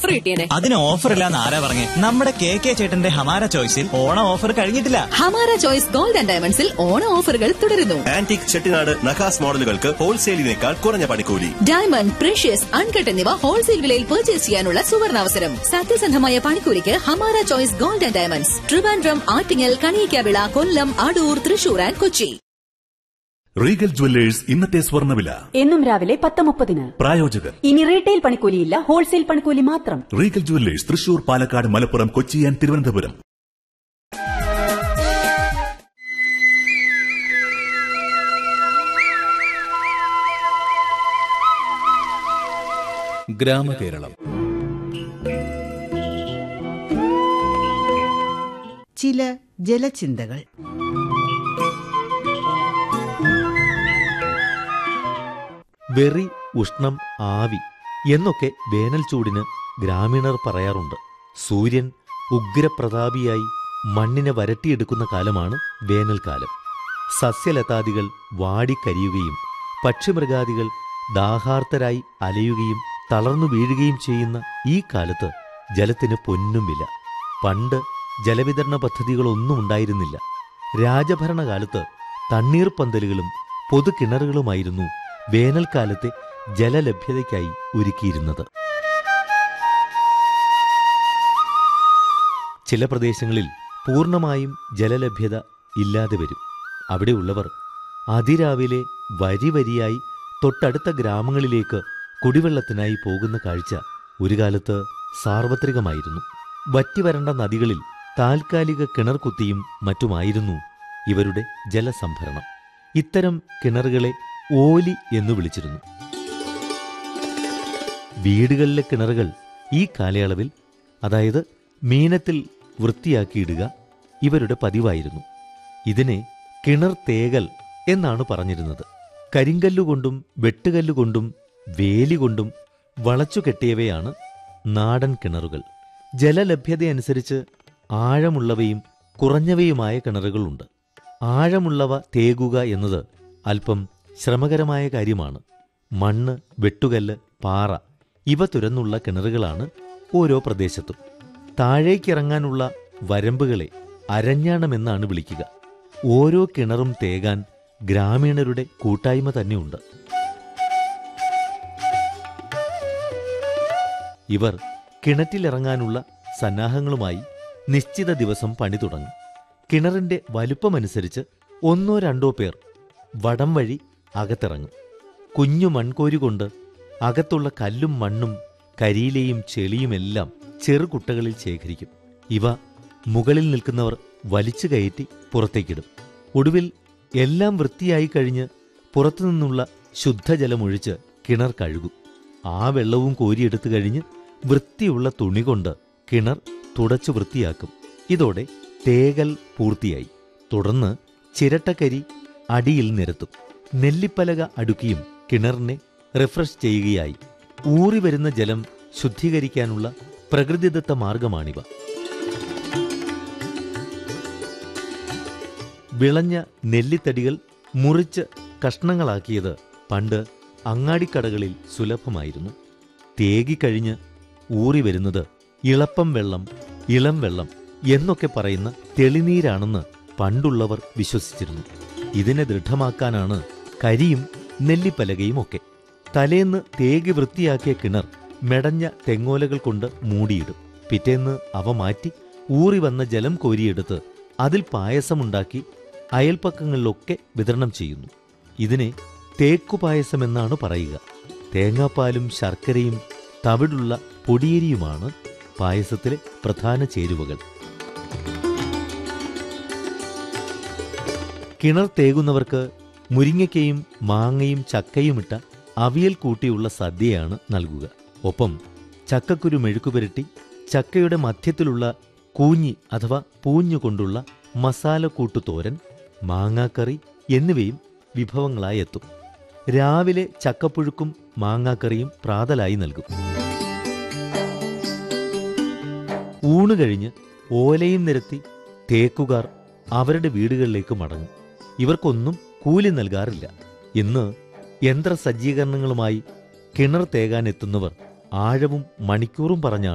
offer കിട്ടിയേനെ അതിന് offer ഇല്ലാന്ന് ആരാ പറഞ്ഞേ നമ്മുടെ കെ കെ ചേട്ടന്റെ ഹമാര ചോയ്സിൽ ഓണം ഓഫർ കഴിഞ്ഞിട്ടില്ല ഹമാര ചോയ്സ് ഗോൾഡ് ആൻഡ് ഡയമണ്ട്സിൽ ഓണ ഓഫറുകൾ തുടരുന്നു ആന്റിക് ചെട്ടിനാട് നഖാസ് മോഡലുകൾക്ക് ഹോൾസെയിലിനേക്കാൾ കുറഞ്ഞ പണിക്കൂലി ഡയമണ്ട് പ്രഷ്യസ് അൺകട്ട് എന്നിവ ഹോൾസെയിൽ വിലയിൽ പർച്ചേസ് ചെയ്യാനുള്ള സുവർണാവസരം സത്യസന്ധമായ പണിക്കൂലിക്ക് Hamara choice gold and diamonds Trivandrum Attingal Kaliyikkavila Kollam Adoor Thrissur and Kochi Regal jewellers ഇന്നത്തെ സ്വർണ്ണവില എന്നും രാവിലെ പത്ത് മുപ്പതിന് പ്രായോജകർ ഇനി റീറ്റെയിൽ പണിക്കൂലിയില്ല ഹോൾസെയിൽ പണിക്കൂലി മാത്രം Regal jewellers Thrissur Palakkad Malappuram Kochi and Thiruvananthapuram ഗ്രാമകേരളം ചില ജലചിന്തകൾ വെറി ഉഷ്ണം ആവി എന്നൊക്കെ വേനൽ ചൂടിന് ഗ്രാമീണർ പറയാറുണ്ട് സൂര്യൻ ഉഗ്രപ്രതാപിയായി മണ്ണിനെ വരട്ടിയെടുക്കുന്ന കാലമാണ് വേനൽക്കാലം സസ്യലതാദികൾ വാടിക്കരിയുകയും പക്ഷിമൃഗാദികൾ ദാഹാർത്തരായി അലയുകയും തളർന്നു വീഴുകയും ചെയ്യുന്ന ഈ കാലത്ത് ജലത്തിന് പൊന്നും വില പണ്ട് ജലവിതരണ പദ്ധതികളൊന്നും ഉണ്ടായിരുന്നില്ല രാജഭരണകാലത്ത് തണ്ണീർപ്പന്തലുകളും പൊതുകിണറുകളുമായിരുന്നു വേനൽക്കാലത്തെ ജലലഭ്യതയ്ക്കായി ഒരുക്കിയിരുന്നത് ചില പ്രദേശങ്ങളിൽ പൂർണ്ണമായും ജലലഭ്യത ഇല്ലാതെ വരും അവിടെയുള്ളവർ അതിരാവിലെ വരി വരിയായി തൊട്ടടുത്ത ഗ്രാമങ്ങളിലേക്ക് കുടിവെള്ളത്തിനായി പോകുന്ന കാഴ്ച ഒരു കാലത്ത് സാർവത്രികമായിരുന്നു വറ്റിവരണ്ട നദികളിൽ താൽക്കാലിക കിണർ കുത്തിയും മറ്റുമായിരുന്നു ഇവരുടെ ജലസംഭരണം ഇത്തരം കിണറുകളെ ഓലി എന്നു വിളിച്ചിരുന്നു വീടുകളിലെ കിണറുകൾ ഈ കാലയളവിൽ അതായത് മീനത്തിൽ വൃത്തിയാക്കിയിടുക ഇവരുടെ പതിവായിരുന്നു ഇതിനെ കിണർ തേകൽ എന്നാണ് പറഞ്ഞിരുന്നത് കരിങ്കല്ലുകൊണ്ടും വെട്ടുകല്ലുകൊണ്ടും വേലി കൊണ്ടും വളച്ചു കെട്ടിയവയാണ് നാടൻ കിണറുകൾ ജലലഭ്യതയനുസരിച്ച് ആഴമുള്ളവയും കുറഞ്ഞവയുമായ കിണറുകളുണ്ട് ആഴമുള്ളവ തേകുക എന്നത് അല്പം ശ്രമകരമായ കാര്യമാണ് മണ്ണ് വെട്ടുകല്ല് പാറ ഇവ തുരന്നുള്ള കിണറുകളാണ് ഓരോ പ്രദേശത്തും താഴേക്കിറങ്ങാനുള്ള വരമ്പുകളെ അരഞ്ഞാണമെന്നാണ് വിളിക്കുക ഓരോ കിണറും തേകാൻ ഗ്രാമീണരുടെ കൂട്ടായ്മ തന്നെയുണ്ട് ഇവർ കിണറ്റിലിറങ്ങാനുള്ള സന്നാഹങ്ങളുമായി നിശ്ചിത ദിവസം പണി തുടങ്ങും കിണറിന്റെ വലുപ്പമനുസരിച്ച് ഒന്നോ രണ്ടോ പേർ വടം വഴി അകത്തിറങ്ങും കുഞ്ഞു മൺകോരി കൊണ്ട് അകത്തുള്ള കല്ലും മണ്ണും കരിയിലെയും ചെളിയുമെല്ലാം ചെറുകുട്ടകളിൽ ശേഖരിക്കും ഇവ മുകളിൽ നിൽക്കുന്നവർ വലിച്ചു കയറ്റി പുറത്തേക്കിടും ഒടുവിൽ എല്ലാം വൃത്തിയായി കഴിഞ്ഞ് പുറത്തുനിന്നുള്ള ശുദ്ധജലമൊഴിച്ച് കിണർ കഴുകും ആ വെള്ളവും കോരിയെടുത്തു കഴിഞ്ഞ് വൃത്തിയുള്ള തുണി കൊണ്ട് കിണർ തുടച്ചു വൃത്തിയാക്കും ഇതോടെ തേകൽ പൂർത്തിയായി തുടർന്ന് ചിരട്ടക്കരി അടിയിൽ നിരത്തും നെല്ലിപ്പലക അടുക്കിയും കിണറിനെ റിഫ്രഷ് ചെയ്യുകയായി ഊറി വരുന്ന ജലം ശുദ്ധീകരിക്കാനുള്ള പ്രകൃതിദത്ത മാർഗമാണിവ വിളഞ്ഞ നെല്ലിത്തടികൾ മുറിച്ച് കഷ്ണങ്ങളാക്കിയത് പണ്ട് അങ്ങാടിക്കടകളിൽ സുലഭമായിരുന്നു തേകിക്കഴിഞ്ഞ് ഊറി വരുന്നത് ഇളപ്പം വെള്ളം ഇളം വെള്ളം എന്നൊക്കെ പറയുന്ന തെളിനീരാണെന്ന് പണ്ടുള്ളവർ വിശ്വസിച്ചിരുന്നു ഇതിനെ ദൃഢമാക്കാനാണ് കരിയും നെല്ലിപ്പലകയും ഒക്കെ തലേന്ന് തേകി വൃത്തിയാക്കിയ കിണർ മെടഞ്ഞ തെങ്ങോലകൾ കൊണ്ട് മൂടിയിടും പിറ്റേന്ന് അവ മാറ്റി ഊറി വന്ന ജലം കോരിയെടുത്ത് അതിൽ പായസമുണ്ടാക്കി അയൽപ്പക്കങ്ങളിലൊക്കെ വിതരണം ചെയ്യുന്നു ഇതിനെ തേക്കുപായസമെന്നാണ് പറയുക തേങ്ങാപ്പാലും ശർക്കരയും തവിടുള്ള പൊടിയേരിയുമാണ് പായസത്തിലെ പ്രധാന ചേരുവകൾ കിണർ തേകുന്നവർക്ക് മുരിങ്ങയ്ക്കയും മാങ്ങയും ചക്കയുമിട്ട അവിയൽ കൂട്ടിയുള്ള സദ്യയാണ് നൽകുക ഒപ്പം ചക്കക്കുരു മെഴുക്കുപുരട്ടി ചക്കയുടെ മധ്യത്തിലുള്ള കൂഞ്ഞി അഥവാ പൂഞ്ഞു കൊണ്ടുള്ള മസാലക്കൂട്ടു തോരൻ മാങ്ങാക്കറി എന്നിവയും വിഭവങ്ങളായി എത്തും രാവിലെ ചക്കപ്പുഴുക്കും മാങ്ങാക്കറിയും പ്രാതലായി നൽകും ഊണ് കഴിഞ്ഞ് ഓലയും നിരത്തി തേക്കുകാർ അവരുടെ വീടുകളിലേക്ക് മടങ്ങും ഇവർക്കൊന്നും കൂലി നൽകാറില്ല ഇന്ന് യന്ത്രസജ്ജീകരണങ്ങളുമായി കിണർ തേകാൻ എത്തുന്നവർ ആഴവും മണിക്കൂറും പറഞ്ഞാണ്